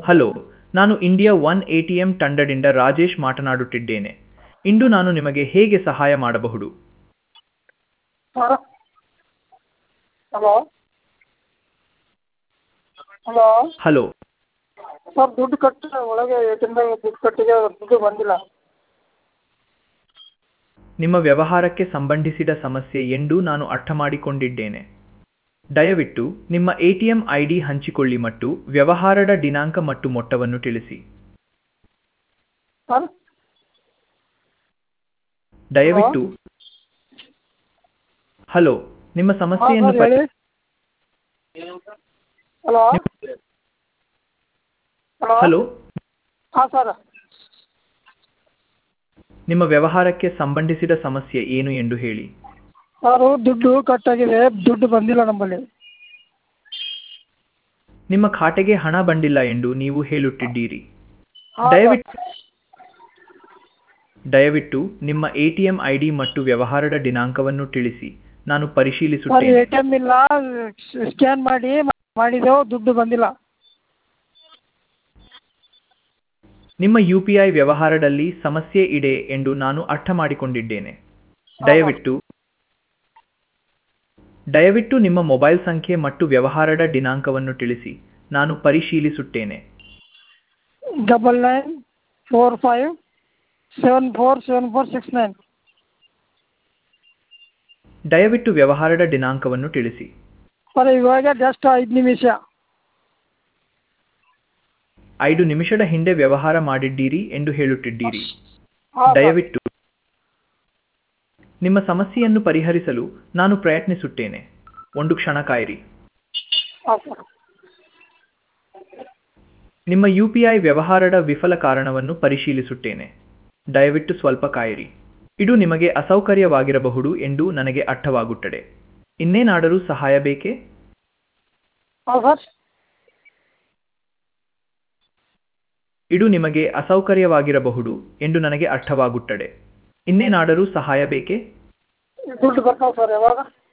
hello ನಾನು India one A T M ತಂಡದಿಂದ ರಾಜೇಶ್ ಮಾತನಾಡುತ್ತಿದ್ದೇನೆ ಇಂದು ನಾನು ನಿಮಗೆ ಹೇಗೆ ಸಹಾಯ ಮಾಡಬಹುದು sir hello hello hello sir ದುಡ್ಡು ಕಟ್ಟಿ ಒಳಗೆ ಎ ಟಿ ಎಮ್ದಾಗ ದುಡ್ಡು ಕಟ್ಟಿಗೆ ದುಡ್ಡು ಬಂದಿಲ್ಲ ನಿಮ್ಮ ವ್ಯವಹಾರಕ್ಕೆ ಸಂಬಂಧಿಸಿದ ಸಮಸ್ಯೆ ಎಂದು ನಾನು ಅರ್ಥ ಮಾಡಿಕೊಂಡಿದ್ದೇನೆ ದಯವಿಟ್ಟು ನಿಮ್ಮ A T M I D ಹಂಚಿಕೊಳ್ಳಿ ಮತ್ತು ವ್ಯವಹಾರದ ದಿನಾಂಕ ಮತ್ತು ಮೊತ್ತವನ್ನು ತಿಳಿಸಿ ಸರ್ ದಯವಿಟ್ಟು ಹಲೋ ನಿಮ್ಮ ಹಾಂ ಸಮಸ್ಯೆಯನ್ನು ಸರ್ ಹೇಳಿ ಹಲೋ ಹಲೋ ಹಲೋ ಹಾಂ ಸರ್ ನಿಮ್ಮ ವ್ಯವಹಾರಕ್ಕೆ ಸಂಬಂಧಿಸಿದ ಸಮಸ್ಯೆ ಏನು ಎಂದು ಹೇಳಿ ಸರು ದುಡ್ಡು ಕಟ್ಟಾಗಿದೆ ದುಡ್ಡು ಬಂದಿಲ್ಲ ನಮ್ಮಲ್ಲಿ ನಿಮ್ಮ ಖಾತೆಗೆ ಹಣ ಬಂದಿಲ್ಲ ಎಂದು ನೀವು ಹೇಳುತ್ತಿದ್ದೀರಿ ಹಾಂ ದಯವಿಟ್ಟು ದಯವಿಟ್ಟು ನಿಮ್ಮ A T M I D ಮತ್ತು ವ್ಯವಹಾರದ ದಿನಾಂಕವನ್ನು ತಿಳಿಸಿ ನಾನು ಸರ್ ಪರಿಶೀಲಿಸುತ್ತೇನೆ ಎ ಟಿ ಎಮ್ ಇಲ್ಲ ಸ್ಕ್ಯಾನ್ ಮಾಡಿ ಮಾಡಿದೆವು ದುಡ್ಡು ಬಂದಿಲ್ಲ ನಿಮ್ಮ ಯು ಪಿ ಐ ವ್ಯವಹಾರದಲ್ಲಿ ಸಮಸ್ಯೆ ಇದೆ ಎಂದು ನಾನು ಅರ್ಥ ಮಾಡಿಕೊಂಡಿದ್ದೇನೆ ದಯವಿಟ್ಟು ದಯವಿಟ್ಟು ನಿಮ್ಮ ಮೊಬೈಲ್ ಸಂಖ್ಯೆ ಮತ್ತು ವ್ಯವಹಾರದ ದಿನಾಂಕವನ್ನು ತಿಳಿಸಿ ನಾನು ಪರಿಶೀಲಿಸುತ್ತೇನೆ double nine four five seven four seven four six nine ದಯವಿಟ್ಟು ವ್ಯವಹಾರದ ದಿನಾಂಕವನ್ನು ತಿಳಿಸಿ ಸರ್ ಇವಾಗ ಜಸ್ಟ್ ಐದು ನಿಮಿಷ ಐದು ನಿಮಿಷದ ಹಿಂದೆ ವ್ಯವಹಾರ ಮಾಡಿದ್ದೀರಿ ಎಂದು ಹೇಳುತ್ತಿದ್ದೀರಿ ಹಾಂ ಸರ್ ದಯವಿಟ್ಟು ನಿಮ್ಮ ಸಮಸ್ಯೆಯನ್ನು ಪರಿಹರಿಸಲು ನಾನು ಪ್ರಯತ್ನಿಸುತ್ತೇನೆ ಒಂದು ಕ್ಷಣ ಕಾಯಿರಿ ಹಾಂ ಸರ್ ನಿಮ್ಮ ಯು ಪಿ ಐ ವ್ಯವಹಾರದ ವಿಫಲ ಕಾರಣವನ್ನು ಪರಿಶೀಲಿಸುತ್ತೇನೆ ದಯವಿಟ್ಟು ಸ್ವಲ್ಪ ಕಾಯಿರಿ ಇದು ನಿಮಗೆ ಅಸೌಕರ್ಯವಾಗಿರಬಹುದು ಎಂದು ನನಗೆ ಅರ್ಥವಾಗುತ್ತದೆ ಇನ್ನೇನಾದರೂ ಸಹಾಯ ಬೇಕೇ ಹಾಂ ಸರ್ ಇದು ನಿಮಗೆ ಅಸೌಕರ್ಯವಾಗಿರಬಹುದು ಎಂದು ನನಗೆ ಅರ್ಥವಾಗುತ್ತದೆ ಇನ್ನೇನಾದರೂ ಸಹಾಯ ಬೇಕೇ ದುಡ್ಡು ಬರ್ತಾವೆ ಸರ್ ಯಾವಾಗ